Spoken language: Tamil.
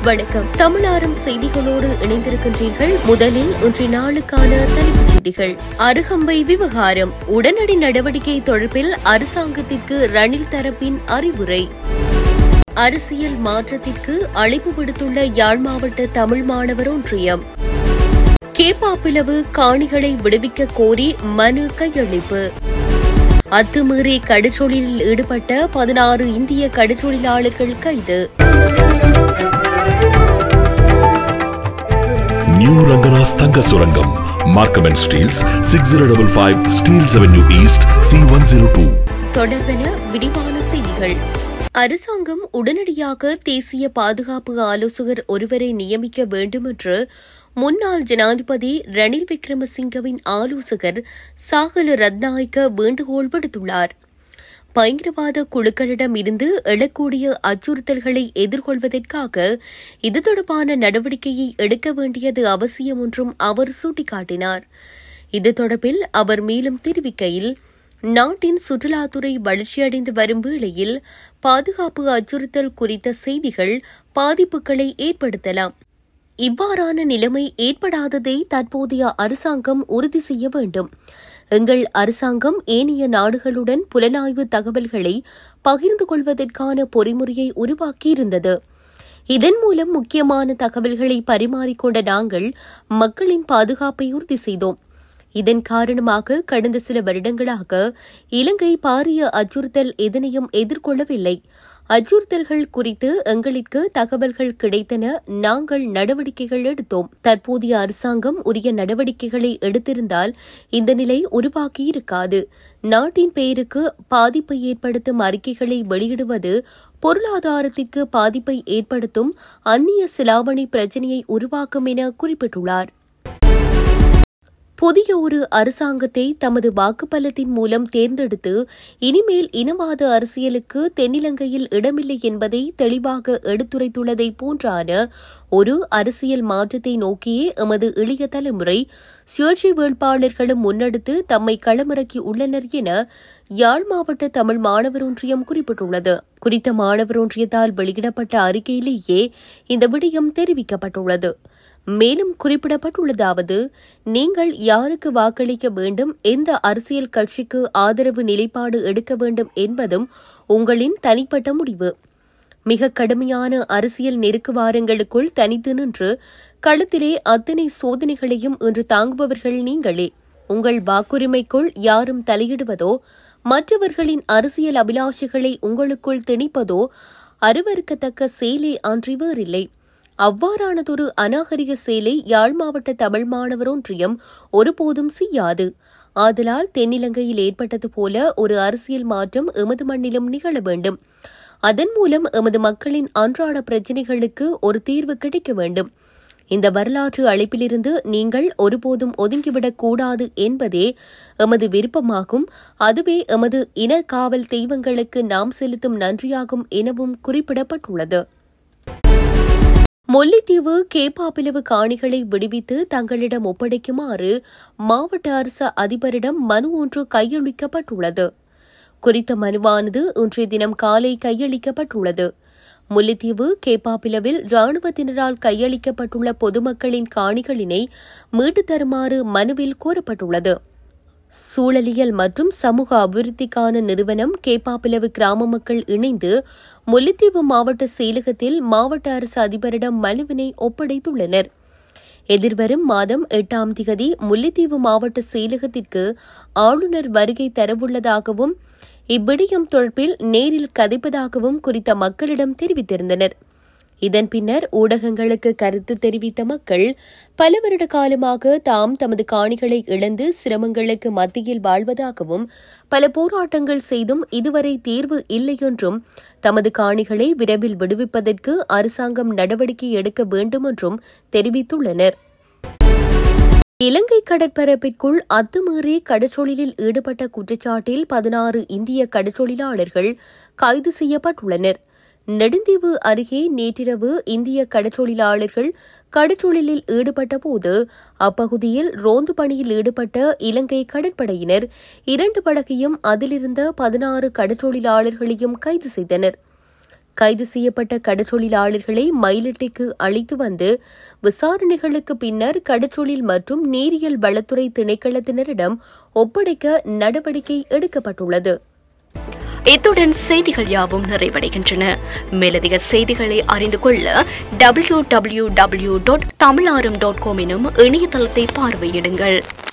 வணக்கம் தமிழாரம் செய்திகளோடு இணைந்திருக்கின்றீர்கள் முதலில் இன்றைய நாளுக்கான தலைப்புச் செய்திகள் அருகம்பை விவகாரம் உடனடி நடவடிக்கை தொடர்பில் அரசாங்கத்திற்கு ரணில் தரப்பின் அறிவுரை அரசியல் மாற்றத்திற்கு அழைப்பு விடுத்துள்ள யாழ் மாவட்ட தமிழ் மாணவர் ஒன்றியம் கேப்பாப்பிளவு காணிகளை விடுவிக்க கோரி மனு கையளிப்பு அத்துமீறி கடற்றொழிலில் ஈடுபட்ட பதினாறு இந்திய கடற்றொழிலாளர்கள் கைது நியூ ரங்கராஸ் தங்க சுரங்கம் Markham and Steeles six zero double five Steeles avenue east C one zero two தொடர்பென விரிவான செய்திகள் அரசாங்கம் உடனடியாக தேசிய பாதுகாப்பு ஆலோசகர் ஒருவரை நியமிக்க வேண்டும் என்று முன்னாள் ஜனாதிபதி ரணில் விக்ரமசிங்கவின் ஆலோசகர் சாகல ரத்நாயக்க வேண்டுகோள் விடுத்துள்ளார் பயங்கரவாத குழுக்களிடம் இருந்து எழக்கூடிய அச்சுறுத்தல்களை எதிர்கொள்வதற்காக இது தொடர்பான நடவடிக்கையை எடுக்க வேண்டியது அவசியம் என்றும் அவர் சுட்டிக்காட்டினார் இது தொடர்பில் அவர் மேலும் தெரிவிக்கையில் நாட்டின் சுற்றுலாத்துறை வளர்ச்சியடைந்து வரும் வேளையில் பாதுகாப்பு அச்சுறுத்தல் குறித்த செய்திகள் பாதிப்புகளை ஏற்படுத்தலாம் இவ்வாறான நிலைமை ஏற்படாததை தற்போதைய அரசாங்கம் உறுதி செய்ய வேண்டும் எங்கள் அரசாங்கம் ஏனைய நாடுகளுடன் புலனாய்வு தகவல்களை பகிர்ந்து கொள்வதற்கான பொறிமுறையை உருவாக்கியிருந்தது இதன் மூலம் முக்கியமான தகவல்களை பரிமாறிக்கொண்ட நாங்கள் மக்களின் பாதுகாப்பை உறுதி செய்தோம் இதன் காரணமாக கடந்த சில வருடங்களாக இலங்கை பாரிய அச்சுறுத்தல் எதனையும் எதிர்கொள்ளவில்லை அச்சுறுத்தல்கள் குறித்து எங்களுக்கு தகவல்கள் கிடைத்தன நாங்கள் நடவடிக்கைகள் எடுத்தோம் தற்போதைய அரசாங்கம் உரிய நடவடிக்கைகளை எடுத்திருந்தால் இந்த நிலை உருவாகியிருக்காது நாட்டின் பெயருக்கு பாதிப்பை ஏற்படுத்தும் அறிக்கைகளை வெளியிடுவது பொருளாதாரத்திற்கு பாதிப்பை ஏற்படுத்தும் அந்நிய சிலாவணி பிரச்சினையை உருவாக்கும் என குறிப்பிட்டுள்ளார் புதிய ஒரு அரசாங்கத்தை தமது வாக்குப்பலத்தின் மூலம் தேர்ந்தெடுத்து இனிமேல் இனவாத அரசியலுக்கு தென்னிலங்கையில் இடமில்லை என்பதை தெளிவாக எடுத்துரைத்துள்ளதை போன்றான ஒரு அரசியல் மாற்றத்தை நோக்கியே எமது இளைய தலைமுறை சுயேட்சை வேட்பாளர்களும் முன்னெடுத்து தம்மை களமிறக்கி உள்ளனர் என யாழ் மாவட்ட தமிழ் மாணவர் ஒன்றியம் குறிப்பிட்டுள்ளது குறித்த மாணவர் ஒன்றியத்தால் வெளியிடப்பட்ட அறிக்கையிலேயே இந்த விடயம் தெரிவிக்கப்பட்டுள்ளது மேலும் குறிப்பிடப்பட்டுள்ளதாவது நீங்கள் யாருக்கு வாக்களிக்க வேண்டும் எந்த அரசியல் கட்சிக்கு ஆதரவு நிலைப்பாடு எடுக்க வேண்டும் என்பதும் உங்களின் தனிப்பட்ட முடிவு மிக கடுமையான அரசியல் நெருக்கு வாரங்களுக்குள் தனித்து நின்று களத்திலே அத்தனை சோதனைகளையும் இன்று தாங்குபவர்கள் நீங்களே உங்கள் வாக்குரிமைக்குள் யாரும் தலையிடுவதோ மற்றவர்களின் அரசியல் அபிலாஷைகளை உங்களுக்குள் திணிப்பதோ அருவருக்கத்தக்க செயலே அன்றி வேறில்லை அவ்வாறானதொரு அநாகரிக செயலை யாழ் மாவட்ட தமிழ் மாணவர் ஒன்றியம் ஒருபோதும் செய்யாது ஆதலால் தென்னிலங்கையில் ஏற்பட்டது போல ஒரு அரசியல் மாற்றம் எமது மண்ணிலும் நிகழ வேண்டும் அதன் மூலம் எமது மக்களின் அன்றாட பிரச்சினைகளுக்கு ஒரு தீர்வு கிடைக்க வேண்டும் இந்த வரலாற்று அழைப்பிலிருந்து நீங்கள் ஒருபோதும் ஒதுங்கிவிடக் கூடாது என்பதே எமது விருப்பமாகும் அதுவே எமது இன காவல் தெய்வங்களுக்கு நாம் செலுத்தும் நன்றியாகும் எனவும் குறிப்பிடப்பட்டுள்ளது முல்லைத்தீவு கேப்பாப்பிலவு காணிகளை விடுவித்து தங்களிடம் ஒப்படைக்குமாறு மாவட்ட அரசு அதிபரிடம் மனு ஒன்று கையளிக்கப்பட்டுள்ளது குறித்த மனுவானது இன்றைய தினம் காலை கையளிக்கப்பட்டுள்ளது முல்லைத்தீவு கேப்பாப்பிலவில் ராணுவத்தினரால் கையளிக்கப்பட்டுள்ள பொதுமக்களின் காணிகளினை மீட்டுத் தருமாறு மனுவில் கோரப்பட்டுள்ளது சூழலியல் மற்றும் சமூக அபிவிருத்திக்கான நிறுவனம் கேப்பாப்பிலவு கிராம மக்கள் இணைந்து முல்லைத்தீவு மாவட்ட செயலகத்தில் மாவட்ட அரசு அதிபரிடம் மனுவினை ஒப்படைத்துள்ளனர் எதிர்வரும் மாதம் எட்டாம் திகதி முல்லைத்தீவு மாவட்ட செயலகத்திற்கு ஆளுநர் வருகை தரவுள்ளதாகவும் இவ்விடயம் தொடர்பில் நேரில் கதைப்பதாகவும் குறித்த மக்களிடம் தெரிவித்திருந்தனர் இதன் பின்னர் ஊடகங்களுக்கு கருத்து தெரிவித்த மக்கள் பல வருட காலமாக தாம் தமது காணிகளை இழந்து சிரமங்களுக்கு மத்தியில் வாழ்வதாகவும் பல போராட்டங்கள் செய்தும் இதுவரை தீர்வு இல்லை என்றும் தமது காணிகளை விரைவில் விடுவிப்பதற்கு அரசாங்கம் நடவடிக்கை எடுக்க வேண்டும் என்றும் தெரிவித்துள்ளனர் இலங்கை கடற்பரப்பிற்குள் அத்துமீறி கடற்றொழிலில் ஈடுபட்ட குற்றச்சாட்டில் பதினாறு இந்திய கடற்றொழிலாளர்கள் கைது செய்யப்பட்டுள்ளனர் நெடுந்தீவு அருகே நேற்றிரவு இந்திய கடற்றொழிலாளர்கள் கடற்றொழிலில் ஈடுபட்டபோது அப்பகுதியில் ரோந்து பணியில் ஈடுபட்ட இலங்கை கடற்படையினர் இரண்டு படகையும் அதிலிருந்த பதினாறு கடற்றொழிலாளர்களையும் கைது செய்தனர் கைது செய்யப்பட்ட கடற்றொழிலாளர்களை மயிலிட்டைக்கு அழைத்து வந்து விசாரணைகளுக்கு பின்னர் கடற்றொழில் மற்றும் நீரியல் வளத்துறை திணைக்களத்தினரிடம் ஒப்படைக்க நடவடிக்கை எடுக்கப்பட்டுள்ளது இத்துடன் செய்திகள் யாவும் நிறைவடைகின்றன மேலதிக செய்திகளை அறிந்து கொள்ள W W W dot Tamilaram dot com எனும் இணையதளத்தை பார்வையிடுங்கள்